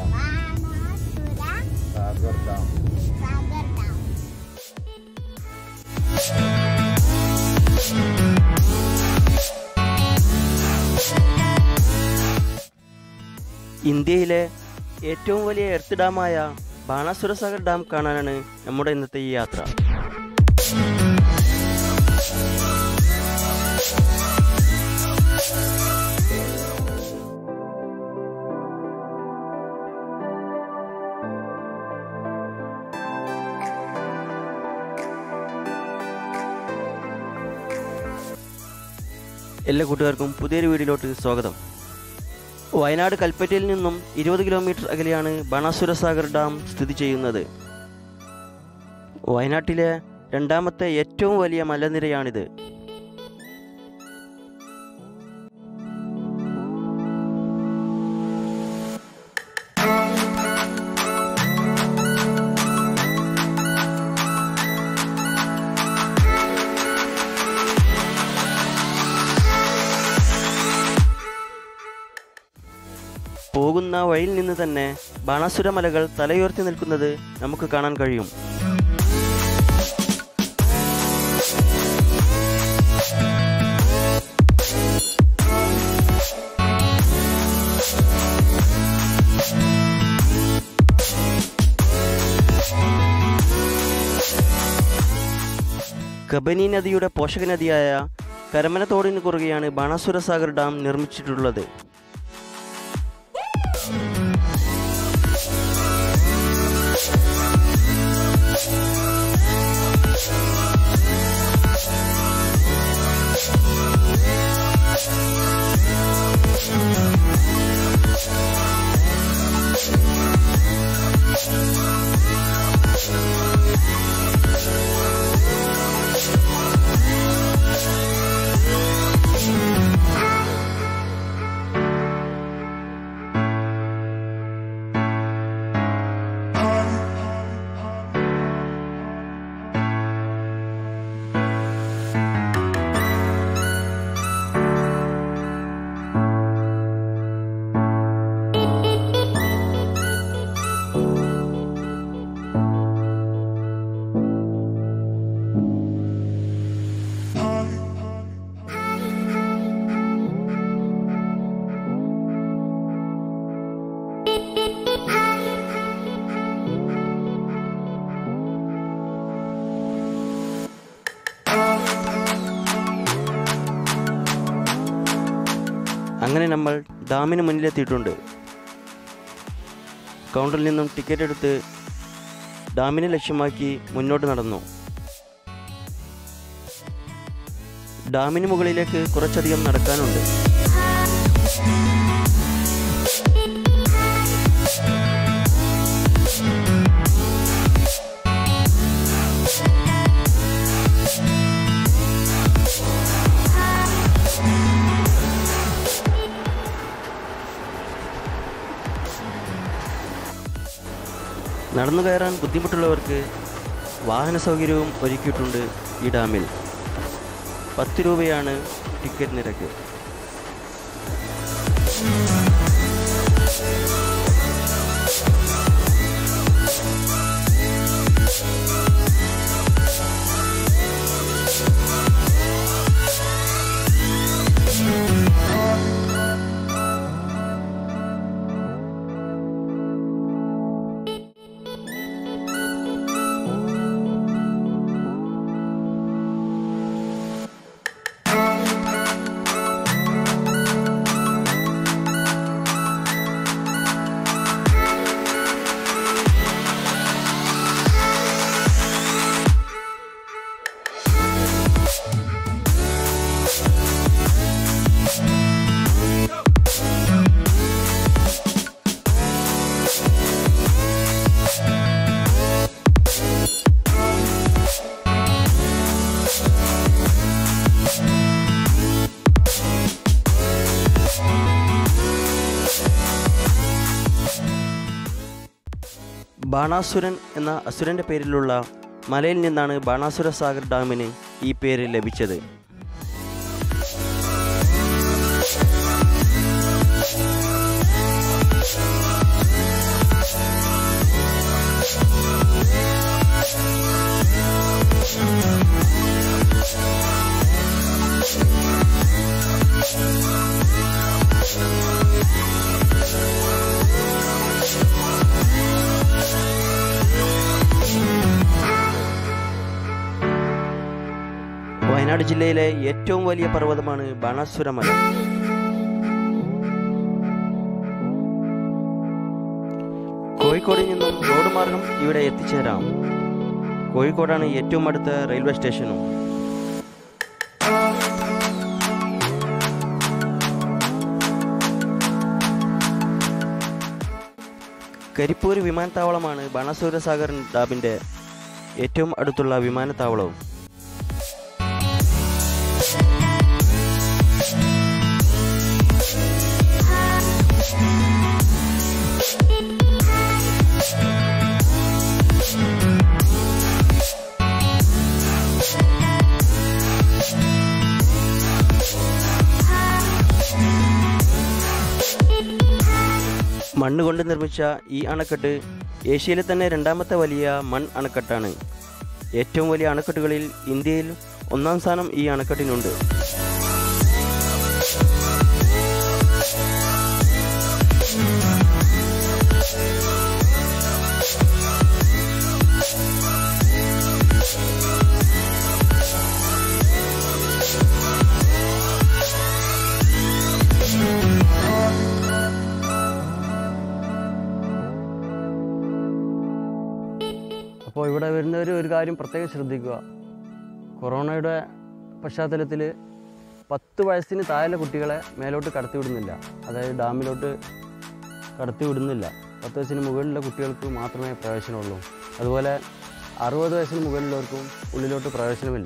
dam Banasura Sagar dam Sagar dam ഇന്ത്യയിലെ ഏറ്റവും വലിയ എർത്ത് ഡാമായ ബാണാസുര സാഗർ ഡാം കാണാനാണ് നമ്മുടെ ഇന്നത്തെ ഈ യാത്ര എല്ലാ കൂട്ടുകാർക്കും പുതിയൊരു വീഡിയോയിലോട്ട് സ്വാഗതം വയനാട് കൽപ്പറ്റയിൽ നിന്നും ഇരുപത് കിലോമീറ്റർ അകലെയാണ് ബാണാസുര സാഗർ ഡാം സ്ഥിതി ചെയ്യുന്നത് വയനാട്ടിലെ രണ്ടാമത്തെ ഏറ്റവും വലിയ മലനിരയാണിത് പോകുന്ന വഴിയിൽ നിന്ന് തന്നെ ബാണാസുര മലകൾ തലയുയർത്തി നിൽക്കുന്നത് നമുക്ക് കാണാൻ കഴിയും കബനി നദിയുടെ പോഷക നദിയായ കരമന തോടിന് കുറുകെയാണ് ബാണാസുര സാഗർ ഡാം നിർമ്മിച്ചിട്ടുള്ളത് അങ്ങനെ നമ്മൾ ഡാമിന് മുന്നിലെത്തിയിട്ടുണ്ട് കൗണ്ടറിൽ നിന്നും ടിക്കറ്റ് എടുത്ത് ഡാമിനെ ലക്ഷ്യമാക്കി മുന്നോട്ട് നടന്നു ഡാമിന് മുകളിലേക്ക് കുറച്ചധികം നടക്കാനുണ്ട് നടന്നു കയറാൻ ബുദ്ധിമുട്ടുള്ളവർക്ക് വാഹന സൗകര്യവും ഒരുക്കിയിട്ടുണ്ട് ഈ ഡാമിൽ പത്ത് രൂപയാണ് ടിക്കറ്റ് നിരക്ക് ബാണാസുരൻ എന്ന അസുരൻ്റെ പേരിലുള്ള മലയിൽ നിന്നാണ് ബാണാസുര സാഗർ ഡാമിന് ഈ പേര് ലഭിച്ചത് വയനാട് ജില്ലയിലെ ഏറ്റവും വലിയ പർവ്വതമാണ് ബാണാസുര മല കോഴിക്കോടിൽ നിന്നും റോഡ് മാർഗം ഇവിടെ എത്തിച്ചേരാം കോഴിക്കോടാണ് ഏറ്റവും അടുത്ത റെയിൽവേ സ്റ്റേഷനും കരിപ്പൂർ വിമാനത്താവളമാണ് ബാണാസുര സാഗർ ഡാമിൻ്റെ ഏറ്റവും അടുത്തുള്ള വിമാനത്താവളവും മണ്ണ് കൊണ്ട് നിർമ്മിച്ച ഈ അണക്കെട്ട് ഏഷ്യയിലെ തന്നെ രണ്ടാമത്തെ വലിയ മൺ അണക്കെട്ടാണ് ഏറ്റവും വലിയ അണക്കെട്ടുകളിൽ ഇന്ത്യയിൽ ഒന്നാം സ്ഥാനം ഈ അണക്കെട്ടിനുണ്ട് അപ്പോൾ ഇവിടെ വരുന്നവർ ഒരു കാര്യം പ്രത്യേകം ശ്രദ്ധിക്കുക കൊറോണയുടെ പശ്ചാത്തലത്തിൽ പത്ത് വയസ്സിന് താഴെ കുട്ടികളെ മേലോട്ട് കടത്തി വിടുന്നില്ല അതായത് ഡാമിലോട്ട് കടത്തി വിടുന്നില്ല പത്ത് വയസ്സിന് മുകളിലുള്ള കുട്ടികൾക്ക് മാത്രമേ പ്രവേശനമുള്ളൂ അതുപോലെ അറുപത് വയസ്സിന് മുകളിലുള്ളവർക്കും ഉള്ളിലോട്ട് പ്രവേശനമില്ല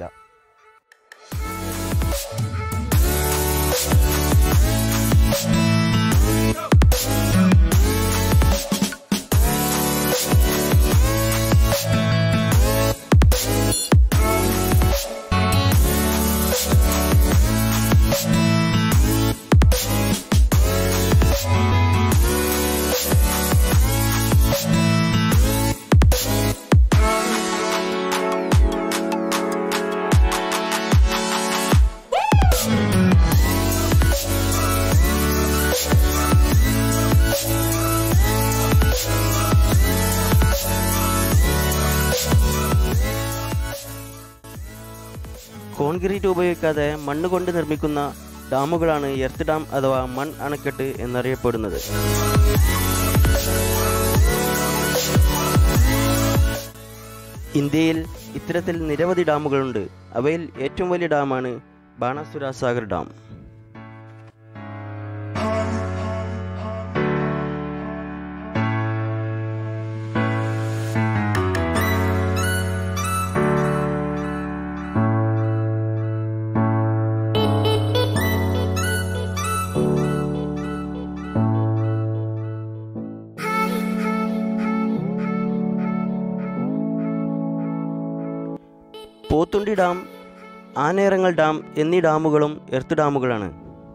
കോൺക്രീറ്റ് ഉപയോഗിക്കാതെ മണ്ണ് കൊണ്ട് നിർമ്മിക്കുന്ന ഡാമുകളാണ് എർത്ത് ഡാം അഥവാ മൺ അണക്കെട്ട് എന്നറിയപ്പെടുന്നത് ഇന്ത്യയിൽ ഇത്തരത്തിൽ നിരവധി ഡാമുകളുണ്ട് അവയിൽ ഏറ്റവും വലിയ ഡാമാണ് Banasura Sagar dam Pothundy dam Anayirangal dam എന്നീ ഡാമുകളും എർത്ത് ഡാമുകളാണ്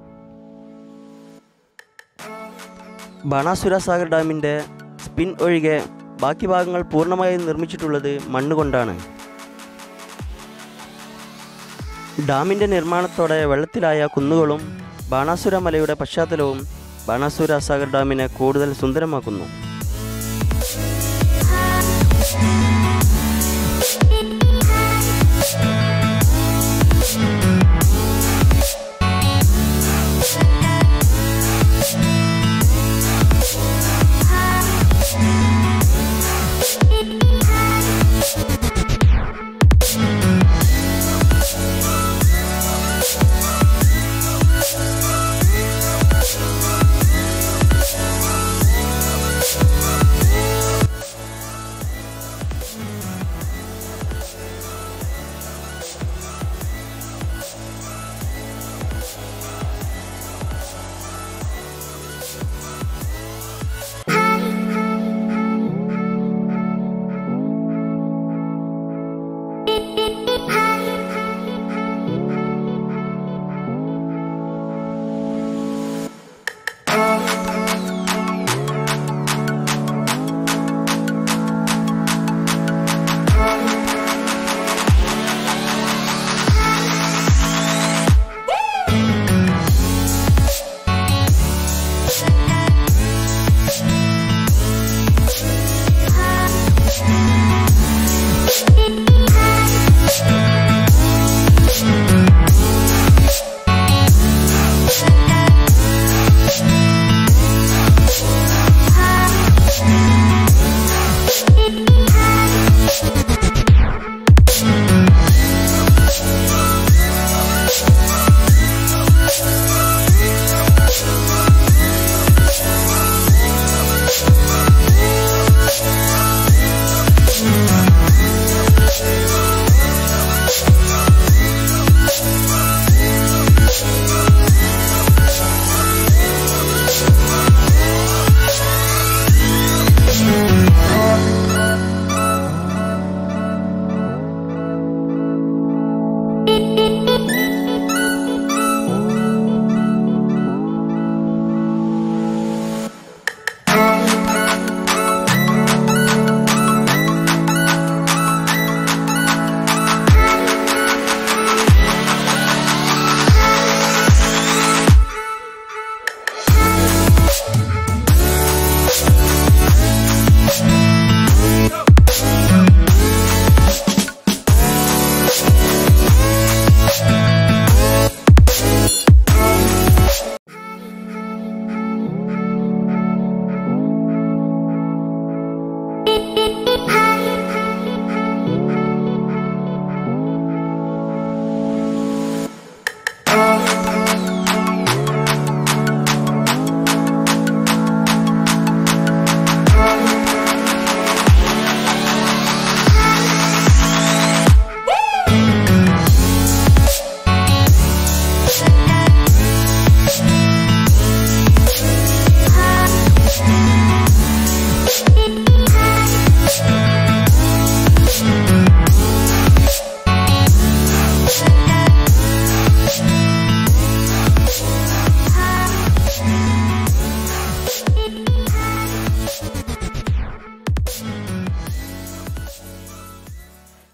ബാണാസുര സാഗർ ഡാമിൻ്റെ സ്പിൻ ഒഴികെ ബാക്കി ഭാഗങ്ങൾ പൂർണ്ണമായും നിർമ്മിച്ചിട്ടുള്ളത് മണ്ണ് കൊണ്ടാണ് ഡാമിൻ്റെ നിർമ്മാണത്തോടെ വെള്ളത്തിലായ കുന്നുകളും ബാണാസുര മലയുടെ പശ്ചാത്തലവും ബാണാസുര സാഗർ ഡാമിനെ കൂടുതൽ സുന്ദരമാക്കുന്നു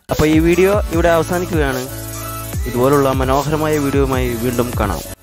അപ്പോൾ ഈ വീഡിയോ ഇവിടെ അവസാനിക്കുകയാണ് ഇതുപോലുള്ള മനോഹരമായ വീഡിയോയുമായി വീണ്ടും കാണാം